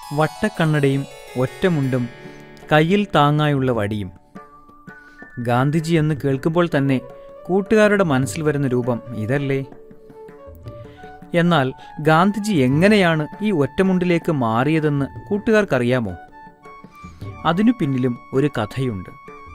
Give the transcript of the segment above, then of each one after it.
വട്ടക്കണ്ണടയും ഒറ്റമുണ്ടും കയ്യിൽ താങ്ങായുള്ള വടിയും ഗാന്ധിജി എന്ന് കേൾക്കുമ്പോൾ തന്നെ കൂട്ടുകാരുടെ മനസ്സിൽ വരുന്ന രൂപം ഇതല്ലേ എന്നാൽ ഗാന്ധിജി എങ്ങനെയാണ് ഈ ഒറ്റമുണ്ടിലേക്ക് മാറിയതെന്ന് കൂട്ടുകാർക്കറിയാമോ അതിനു പിന്നിലും ഒരു കഥയുണ്ട്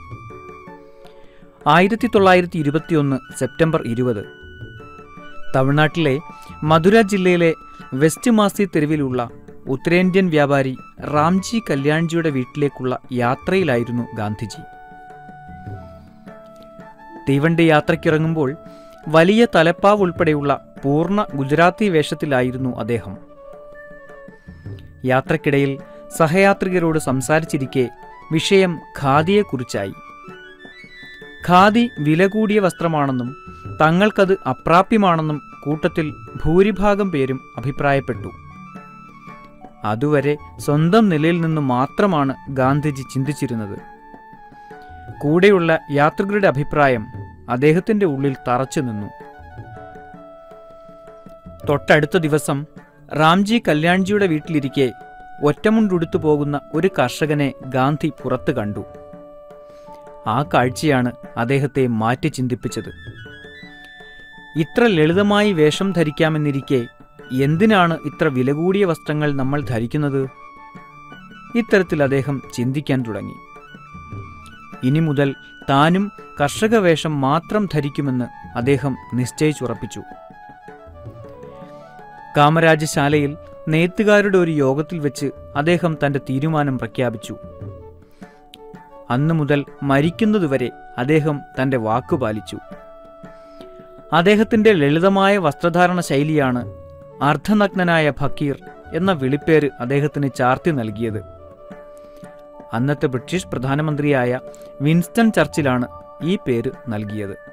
ആയിരത്തി തൊള്ളായിരത്തി ഇരുപത്തിയൊന്ന് സെപ്റ്റംബർ ഇരുപത് തമിഴ്നാട്ടിലെ മധുര ജില്ലയിലെ വെസ്റ്റ് മാസി തെരുവിലുള്ള ഉത്തരേന്ത്യൻ വ്യാപാരി റാംജി കല്യാൺജിയുടെ വീട്ടിലേക്കുള്ള യാത്രയിലായിരുന്നു ഗാന്ധിജി തീവണ്ടി യാത്രയ്ക്കിറങ്ങുമ്പോൾ വലിയ തലപ്പാവ് ഉൾപ്പെടെയുള്ള പൂർണ്ണ ഗുജറാത്തി വേഷത്തിലായിരുന്നു അദ്ദേഹം യാത്രക്കിടയിൽ സഹയാത്രികരോട് സംസാരിച്ചിരിക്കെ വിഷയം ഖാദിയെക്കുറിച്ചായി ഖാദി വില കൂടിയ വസ്ത്രമാണെന്നും തങ്ങൾക്കത് അപ്രാപ്യമാണെന്നും കൂട്ടത്തിൽ ഭൂരിഭാഗം പേരും അഭിപ്രായപ്പെട്ടു അതുവരെ സ്വന്തം നിലയിൽ നിന്ന് മാത്രമാണ് ഗാന്ധിജി ചിന്തിച്ചിരുന്നത് കൂടെയുള്ള യാത്രികരുടെ അഭിപ്രായം അദ്ദേഹത്തിന്റെ ഉള്ളിൽ തറച്ചു നിന്നു തൊട്ടടുത്ത ദിവസം റാംജി കല്യാൺജിയുടെ വീട്ടിലിരിക്കെ ഒറ്റമുണ്ടുടുത്തു പോകുന്ന ഒരു കർഷകനെ ഗാന്ധി പുറത്തു കണ്ടു ആ കാഴ്ചയാണ് അദ്ദേഹത്തെ മാറ്റി ചിന്തിപ്പിച്ചത് ഇത്ര ലളിതമായി വേഷം ധരിക്കാമെന്നിരിക്കെ എന്തിനാണ് ഇത്ര വില കൂടിയ വസ്ത്രങ്ങൾ നമ്മൾ ധരിക്കുന്നത് ഇത്തരത്തിൽ അദ്ദേഹം ചിന്തിക്കാൻ തുടങ്ങി ഇനി മുതൽ താനും കർഷക വേഷം മാത്രം ധരിക്കുമെന്ന് അദ്ദേഹം നിശ്ചയിച്ചുറപ്പിച്ചു കാമരാജശാലയിൽ നെയ്ത്തുകാരുടെ ഒരു യോഗത്തിൽ വെച്ച് അദ്ദേഹം തന്റെ തീരുമാനം പ്രഖ്യാപിച്ചു അന്നു മുതൽ മരിക്കുന്നതുവരെ അദ്ദേഹം തന്റെ വാക്കു പാലിച്ചു അദ്ദേഹത്തിന്റെ ലളിതമായ വസ്ത്രധാരണ ശൈലിയാണ് അർദ്ധനഗ്നനായ ഫക്കീർ എന്ന വിളിപ്പേര് അദ്ദേഹത്തിന് ചാർത്തി നൽകിയത് അന്നത്തെ ബ്രിട്ടീഷ് പ്രധാനമന്ത്രിയായ വിൻസ്റ്റൺ ചർച്ചിലാണ് ഈ പേര് നൽകിയത്